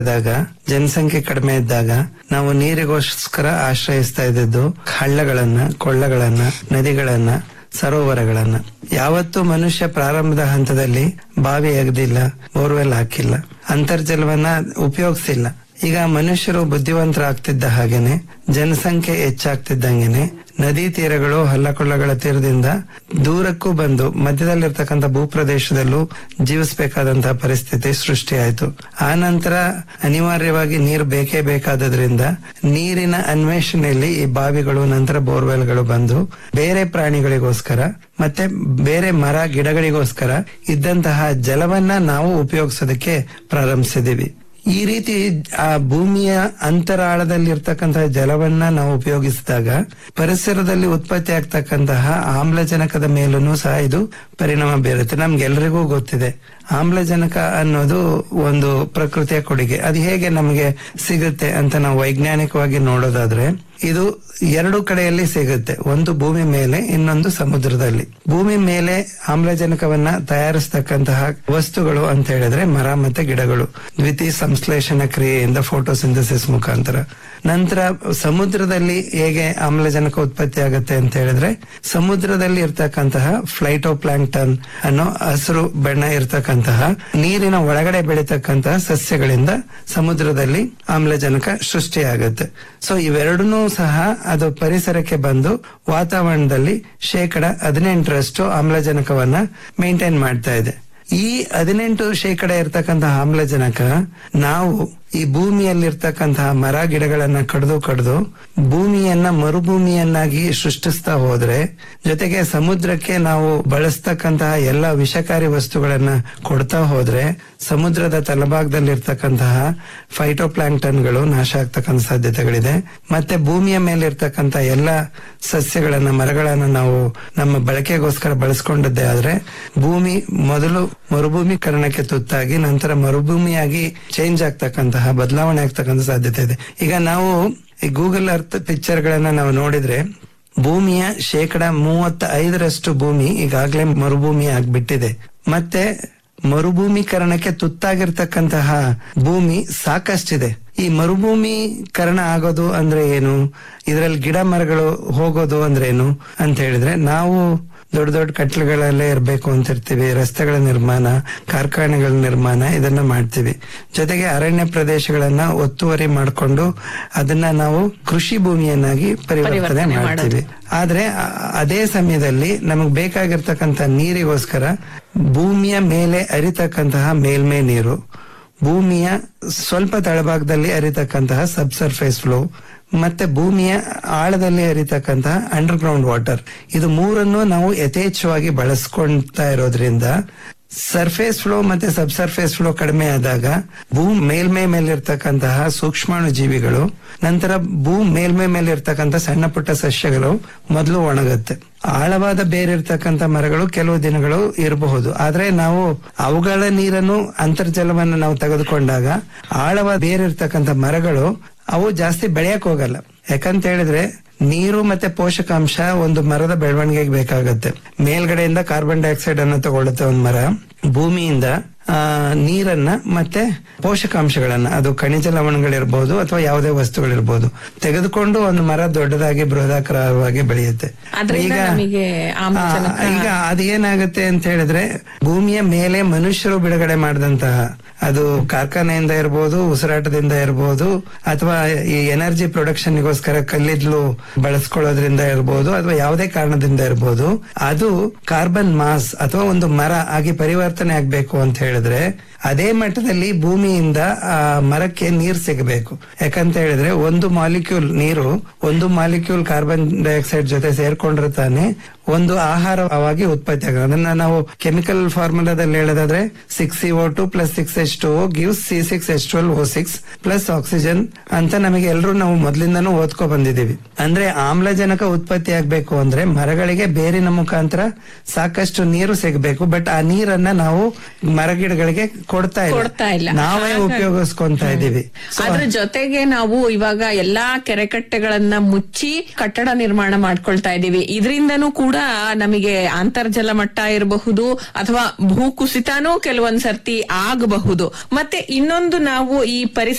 ಇದ್ದಾಗ ಜನಸಂಖ್ಯೆ ಕಡಿಮೆ ಇದ್ದಾಗ ನಾವು ನೀರಿಗೋಸ್ಕರ ಆಶ್ರಯಿಸ್ತಾ ಇದ್ದದ್ದು ಹಳ್ಳಗಳನ್ನ ಕೊಳ್ಳಗಳನ್ನ ನದಿಗಳನ್ನ ಸರೋವರಗಳನ್ನ ಯಾವತ್ತು ಮನುಷ್ಯ ಪ್ರಾರಂಭದ ಹಂತದಲ್ಲಿ ಬಾವಿ ಅಗದಿಲ್ಲ ಬೋರ್ವೆಲ್ ಹಾಕಿಲ್ಲ ಅಂತರ್ಜಲವನ್ನ ಉಪಯೋಗಿಸಿಲ್ಲ ಈಗ ಮನುಷ್ಯರು ಬುದ್ಧಿವಂತರಾಗ್ತಿದ್ದ ಹಾಗೇನೆ ಜನಸಂಖ್ಯೆ ಹೆಚ್ಚಾಗ್ತಿದ್ದಂಗೆನೆ ನದಿ ತೀರಗಳು ಹಳ್ಳಕೊಳ್ಳಗಳ ತೀರದಿಂದ ದೂರಕ್ಕೂ ಬಂದು ಮಧ್ಯದಲ್ಲಿರ್ತಕ್ಕಂಥ ಭೂಪ್ರದೇಶದಲ್ಲೂ ಜೀವಿಸಬೇಕಾದಂತಹ ಪರಿಸ್ಥಿತಿ ಸೃಷ್ಟಿಯಾಯಿತು ಆ ನಂತರ ಅನಿವಾರ್ಯವಾಗಿ ನೀರು ಬೇಕೇ ಬೇಕಾದದ್ರಿಂದ ನೀರಿನ ಅನ್ವೇಷಣೆಯಲ್ಲಿ ಈ ಬಾವಿಗಳು ನಂತರ ಬೋರ್ವೆಲ್ಗಳು ಬಂದು ಬೇರೆ ಪ್ರಾಣಿಗಳಿಗೋಸ್ಕರ ಮತ್ತೆ ಬೇರೆ ಮರ ಗಿಡಗಳಿಗೋಸ್ಕರ ಇದ್ದಂತಹ ಜಲವನ್ನ ನಾವು ಉಪಯೋಗಿಸೋದಕ್ಕೆ ಪ್ರಾರಂಭಿಸಿದೀವಿ ಈ ರೀತಿ ಆ ಭೂಮಿಯ ಅಂತರಾಳದಲ್ಲಿರ್ತಕ್ಕಂತಹ ಜಲವನ್ನ ನಾವು ಉಪಯೋಗಿಸಿದಾಗ ಪರಿಸರದಲ್ಲಿ ಉತ್ಪತ್ತಿ ಆಗ್ತಕ್ಕಂತಹ ಆಮ್ಲಜನಕದ ಮೇಲೂ ಸಹ ಇದು ಪರಿಣಾಮ ಬೀರುತ್ತೆ ನಮ್ಗೆಲ್ರಿಗೂ ಗೊತ್ತಿದೆ ಆಮ್ಲಜನಕ ಅನ್ನೋದು ಒಂದು ಪ್ರಕೃತಿಯ ಕೊಡುಗೆ ಅದು ಹೇಗೆ ನಮಗೆ ಸಿಗುತ್ತೆ ಅಂತ ನಾವು ವೈಜ್ಞಾನಿಕವಾಗಿ ನೋಡೋದಾದ್ರೆ ಇದು ಎರಡು ಕಡೆಯಲ್ಲಿ ಸಿಗುತ್ತೆ ಒಂದು ಭೂಮಿ ಮೇಲೆ ಇನ್ನೊಂದು ಸಮುದ್ರದಲ್ಲಿ ಭೂಮಿ ಮೇಲೆ ಆಮ್ಲಜನಕವನ್ನ ತಯಾರಿಸತಕ್ಕಂತಹ ವಸ್ತುಗಳು ಅಂತ ಹೇಳಿದ್ರೆ ಮರ ಮತ್ತೆ ಗಿಡಗಳು ದ್ವಿತೀಯ ಸಂಶ್ಲೇಷಣ ಕ್ರಿಯೆಯಿಂದ ಫೋಟೋಸಿಂಥಸಿಸ್ ಮುಖಾಂತರ ನಂತರ ಸಮುದ್ರದಲ್ಲಿ ಹೇಗೆ ಆಮ್ಲಜನಕ ಉತ್ಪತ್ತಿ ಆಗುತ್ತೆ ಅಂತ ಹೇಳಿದ್ರೆ ಸಮುದ್ರದಲ್ಲಿ ಇರ್ತಕ್ಕಂತಹ ಫ್ಲೈಟೋಪ್ಲಾಂಕ್ಟನ್ ಅನ್ನೋ ಹಸಿರು ಬಣ್ಣ ಇರ್ತಕ್ಕಂತಹ ನೀರಿನ ಒಳಗಡೆ ಬೆಳೀತಕ್ಕಂತಹ ಸಸ್ಯಗಳಿಂದ ಸಮುದ್ರದಲ್ಲಿ ಆಮ್ಲಜನಕ ಸೃಷ್ಟಿಯಾಗುತ್ತೆ ಸೊ ಇವೆರಡನ್ನೂ ಸಹ ಅದು ಪರಿಸರಕ್ಕೆ ಬಂದು ವಾತಾವರಣದಲ್ಲಿ ಶೇಕಡ ಹದಿನೆಂಟರಷ್ಟು ಆಮ್ಲಜನಕವನ್ನ ಮೇಂಟೈನ್ ಮಾಡ್ತಾ ಇದೆ ಈ ಹದಿನೆಂಟು ಶೇಕಡ ಇರ್ತಕ್ಕಂತಹ ಆಮ್ಲಜನಕ ನಾವು ಈ ಭೂಮಿಯಲ್ಲಿರ್ತಕ್ಕಂತಹ ಮರ ಗಿಡಗಳನ್ನ ಕಡ್ದು ಕಡ್ದು ಭೂಮಿಯನ್ನ ಮರುಭೂಮಿಯನ್ನಾಗಿ ಸೃಷ್ಟಿಸ್ತಾ ಹೋದ್ರೆ ಜೊತೆಗೆ ಸಮುದ್ರಕ್ಕೆ ನಾವು ಬಳಸ್ತಕ್ಕಂತಹ ಎಲ್ಲ ವಿಷಕಾರಿ ವಸ್ತುಗಳನ್ನ ಕೊಡ್ತಾ ಹೋದ್ರೆ ಸಮುದ್ರದ ತಳಭಾಗದಲ್ಲಿರ್ತಕ್ಕಂತಹ ಫೈಟೋಪ್ಲಾಂಕ್ಟನ್ಗಳು ನಾಶ ಆಗ್ತಕ್ಕಂಥ ಸಾಧ್ಯತೆಗಳಿದೆ ಮತ್ತೆ ಭೂಮಿಯ ಮೇಲೆ ಇರ್ತಕ್ಕಂಥ ಎಲ್ಲ ಸಸ್ಯಗಳನ್ನ ಮರಗಳನ್ನ ನಾವು ನಮ್ಮ ಬಳಕೆಗೋಸ್ಕರ ಬಳಸ್ಕೊಂಡದ್ದೇ ಆದ್ರೆ ಭೂಮಿ ಮೊದಲು ಮರುಭೂಮೀಕರಣಕ್ಕೆ ತುತ್ತಾಗಿ ನಂತರ ಮರುಭೂಮಿಯಾಗಿ ಚೇಂಜ್ ಆಗ್ತಕ್ಕಂತಹ ಬದಲಾವಣೆ ಆಗ್ತಕ್ಕಂಥ ಸಾಧ್ಯತೆ ಇದೆ ಈಗ ನಾವು ಈ ಗೂಗಲ್ ಅರ್ತ್ ಪಿಕ್ಚರ್ ಗಳನ್ನ ನಾವು ನೋಡಿದ್ರೆ ಭೂಮಿಯ ಶೇಕಡ ಮೂವತ್ತ ಐದರಷ್ಟು ಭೂಮಿ ಈಗಾಗಲೇ ಮರುಭೂಮಿ ಆಗ್ಬಿಟ್ಟಿದೆ ಮತ್ತೆ ಮರುಭೂಮೀಕರಣಕ್ಕೆ ತುತ್ತಾಗಿರ್ತಕ್ಕಂತಹ ಭೂಮಿ ಸಾಕಷ್ಟಿದೆ ಈ ಮರುಭೂಮೀಕರಣ ಆಗೋದು ಅಂದ್ರೆ ಏನು ಇದರಲ್ಲಿ ಗಿಡ ಮರಗಳು ಹೋಗೋದು ಅಂದ್ರೆ ಏನು ಅಂತ ಹೇಳಿದ್ರೆ ನಾವು ದೊಡ್ಡ ದೊಡ್ಡ ಕಟ್ಲುಗಳಲ್ಲೇ ಇರಬೇಕು ಅಂತ ಇರ್ತೀವಿ ರಸ್ತೆಗಳ ನಿರ್ಮಾಣ ಕಾರ್ಖಾನೆಗಳ ನಿರ್ಮಾಣ ಇದನ್ನ ಮಾಡ್ತೀವಿ ಜೊತೆಗೆ ಅರಣ್ಯ ಪ್ರದೇಶಗಳನ್ನ ಒತ್ತುವರಿ ಮಾಡಿಕೊಂಡು ಅದನ್ನ ನಾವು ಕೃಷಿ ಭೂಮಿಯನ್ನಾಗಿ ಪರಿವರ್ತನೆ ಪರಿವರ್ತನೆ ಮಾಡ್ತೀವಿ ಆದ್ರೆ ಅ- ಅದೇ ಸಮಯದಲ್ಲಿ ನಮಗ್ ಬೇಕಾಗಿರ್ತಕ್ಕಂಥ ನೀರಿಗೋಸ್ಕರ ಭೂಮಿಯ ಮೇಲೆ ಅರಿತಕ್ಕಂತಹ ಮೇಲ್ಮೈ ನೀರು ಭೂಮಿಯ ಸ್ವಲ್ಪ ತಳಭಾಗದಲ್ಲಿ ಹರಿತಕ್ಕಂತಹ ಸಬ್ ಸರ್ಫೇಸ್ ಫ್ಲೋ ಮತ್ತೆ ಭೂಮಿಯ ಆಳದಲ್ಲಿ ಹರಿತಕ್ಕಂತಹ ಅಂಡರ್ ಗ್ರೌಂಡ್ ವಾಟರ್ ಇದು ಮೂರನ್ನು ನಾವು ಯಥೇಚ್ಛವಾಗಿ ಬಳಸ್ಕೊಂತಾ ಇರೋದ್ರಿಂದ ಸರ್ಫೇಸ್ ಫ್ಲೋ ಮತ್ತೆ ಸಬ್ ಸರ್ಫೇಸ್ ಫ್ಲೋ ಕಡಿಮೆ ಆದಾಗ ಭೂ ಮೇಲ್ಮೈ ಮೇಲಿರ್ತಕ್ಕಂತಹ ಸೂಕ್ಷ್ಮಾಣು ಜೀವಿಗಳು ನಂತರ ಭೂ ಮೇಲ್ಮೈ ಮೇಲೆ ಇರ್ತಕ್ಕಂಥ ಸಣ್ಣ ಪುಟ್ಟ ಸಸ್ಯಗಳು ಮೊದಲು ಒಣಗುತ್ತೆ ಆಳವಾದ ಬೇರಿರ್ತಕ್ಕಂಥ ಮರಗಳು ಕೆಲವು ದಿನಗಳು ಇರಬಹುದು ಆದ್ರೆ ನಾವು ಅವುಗಳ ನೀರನ್ನು ಅಂತರ್ಜಲವನ್ನು ನಾವು ತೆಗೆದುಕೊಂಡಾಗ ಆಳವಾದ ಬೇರಿರ್ತಕ್ಕಂಥ ಮರಗಳು ಅವು ಜಾಸ್ತಿ ಬೆಳೆಯಕ್ ಹೋಗಲ್ಲ ಯಾಕಂತ ಹೇಳಿದ್ರೆ ನೀರು ಮತ್ತೆ ಪೋಷಕಾಂಶ ಒಂದು ಮರದ ಬೆಳವಣಿಗೆಗೆ ಬೇಕಾಗತ್ತೆ ಮೇಲ್ಗಡೆಯಿಂದ ಕಾರ್ಬನ್ ಡೈಆಕ್ಸೈಡ್ ಅನ್ನು ತಗೊಳುತ್ತೆ ಒಂದು ಮರ ಭೂಮಿಯಿಂದ ಆ, ನೀರನ್ನ ಮತ್ತೆ ಪೋಷಕಾಂಶಗಳನ್ನ ಅದು ಖನಿಜ ಲವಣಗಳಿರ್ಬೋದು ಅಥವಾ ಯಾವುದೇ ವಸ್ತುಗಳಿರ್ಬೋದು ತೆಗೆದುಕೊಂಡು ಒಂದು ಮರ ದೊಡ್ಡದಾಗಿ ಬೃಹದಾಕಾರವಾಗಿ ಬೆಳೆಯುತ್ತೆ ಅದ್ರಿಂದ ನಮಗೆ ಆಮ್ಲಜನಕ- ಆ, ಈಗ ಅದೇನಾಗುತ್ತೆ ಅಂತ ಹೇಳಿದ್ರೆ ಭೂಮಿಯ ಮೇಲೆ ಮನುಷ್ಯರು ಬಿಡುಗಡೆ ಮಾಡಿದಂತಹ ಅದು ಕಾರ್ಖಾನೆಯಿಂದ ಇರ್ಬೋದು ಉಸಿರಾಟದಿಂದ ಇರ್ಬೋದು ಅಥವಾ ಈ ಎನರ್ಜಿ ಪ್ರೊಡಕ್ಷನ್ಗೋಸ್ಕರ ಕಲ್ಲಿದ್ಲು ಬಳಸ್ಕೊಳ್ಳೋದ್ರಿಂದ ಇರ್ಬೋದು ಅಥವಾ ಯಾವುದೇ ಕಾರಣದಿಂದ ಇರ್ಬೋದು ಅದು ಕಾರ್ಬನ್ ಮಾಸ್ ಅಥವಾ ಒಂದು ಮರ ಆಗಿ ಪರಿವರ್ತನೆ ಆಗ್ಬೇಕು ಅಂತ ಹೇಳಿದ್ರೆ ಅದೇ ಮಟ್ಟದಲ್ಲಿ ಭೂಮಿಯಿಂದ ಆ ಮರಕ್ಕೆ ನೀರ್ ಸಿಗಬೇಕು ಯಾಕಂತ ಹೇಳಿದ್ರೆ ಒಂದು ಮಾಲಿಕ್ಯೂಲ್ ನೀರು ಒಂದು ಮಾಲಿಕ್ಯೂಲ್ ಕಾರ್ಬನ್ ಡೈಆಕ್ಸೈಡ್ ಜೊತೆ ಸೇರ್ಕೊಂಡ್ರೆ ತಾನೆ ಒಂದು ಆಹಾರವಾಗಿ ಉತ್ಪತ್ತಿ ಆಗೋದು ಅದನ್ನ ನಾವು ಕೆಮಿಕಲ್ ಫಾರ್ಮುಲಾದಲ್ಲಿ ಹೇಳೋದಾದ್ರೆ six C O two plus six H two O gives C six H twelve O six plus oxygen ಅಂತ ನಮಗೆ ಎಲ್ಲರೂ ನಾವು ಮೊದ್ಲಿಂದನೂ ಓದ್ಕೊ ಬಂದಿದೀವಿ ಅಂದ್ರೆ ಆಮ್ಲಜನಕ ಉತ್ಪತ್ತಿ ಆಗ್ಬೇಕು ಅಂದ್ರೆ ಮರಗಳಿಗೆ ಬೇರಿನ ಮುಖಾಂತರ ಸಾಕಷ್ಟು ನೀರು ಸಿಗಬೇಕು ಬಟ್ ಆ ನೀರನ್ನ ನಾವು ಮರಗಿಡಗಳಿಗೆ ಕೊಡ್ತಾ ಕೊಡ್ತಾ ಇಲ್ಲ. ಇಲ್ಲ ನಾವೇ ಹಾಗಾಗಿ- ಉಪಯೋಗಿಸ್ಕೊಂತಾ ಇದೀವಿ So, ಅದ್ರ ಜೊತೆಗೆ ನಾವು ಇವಾಗ ಎಲ್ಲಾ ಕೆರೆಕಟ್ಟೆಗಳನ್ನ ಮುಚ್ಚಿ ಕಟ್ಟಡ ನಿರ್ಮಾಣ ಮಾಡ್ಕೊಳ್ತಾ ಇದೀವಿ ಇದರಿಂದನೂ ಕೂಡ ನಮಗೆ ಅಂತರ್ಜಲ ಮಟ್ಟ ಇರಬಹುದು ಅಥವಾ ಭೂಕುಸಿತನೂ ಕೆಲವೊಂದ್ ಸರ್ತಿ ಆಗಬಹುದು ಮತ್ತೆ ಇನ್ನೊಂದು ನಾವು ಈ ಪರಿಸರ